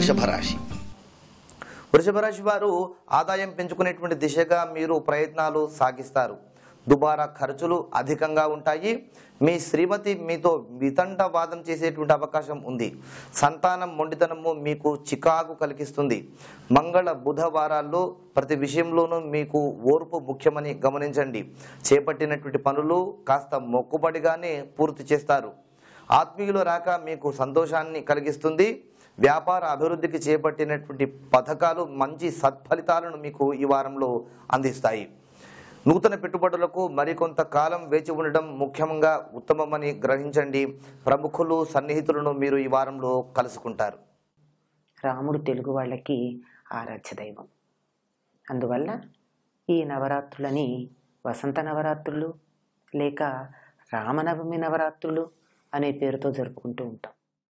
వృషభ రాశి వృషభ రాశి వారు ఆదాయం పెంచుకునేటువంటి దిశగా మీరు ప్రయత్నాలు సాగిస్తారు దుబారా ఖర్చులు అధికంగా ఉంటాయి మీ శ్రీమతి మీతో వితండవాదం చేసేటువంటి అవకాశం ఉంది సంతానం మొండితనము మీకు చికాకు కలిగిస్తుంది మంగళ బుధవారాల్లో ప్రతి విషయంలోనూ మీకు ఓర్పు ముఖ్యమని గమనించండి చేపట్టినటువంటి పనులు కాస్త మొక్కుబడిగానే పూర్తి చేస్తారు ఆత్మీయుల రాక మీకు సంతోషాన్ని కలిగిస్తుంది వ్యాపార అభివృద్ధికి చేపట్టినటువంటి పథకాలు మంచి సత్ఫలితాలను మీకు ఈ వారంలో అందిస్తాయి నూతన పెట్టుబడులకు మరికొంత కాలం వేచి ఉండడం ముఖ్యంగా ఉత్తమమని గ్రహించండి ప్రముఖులు సన్నిహితులను మీరు ఈ వారంలో కలుసుకుంటారు రాముడు తెలుగు వాళ్ళకి ఆరాధ్య దైవం అందువల్ల ఈ నవరాత్రులని వసంత నవరాత్రులు లేక రామనవమి నవరాత్రులు అనే పేరుతో జరుపుకుంటూ ఉంటాం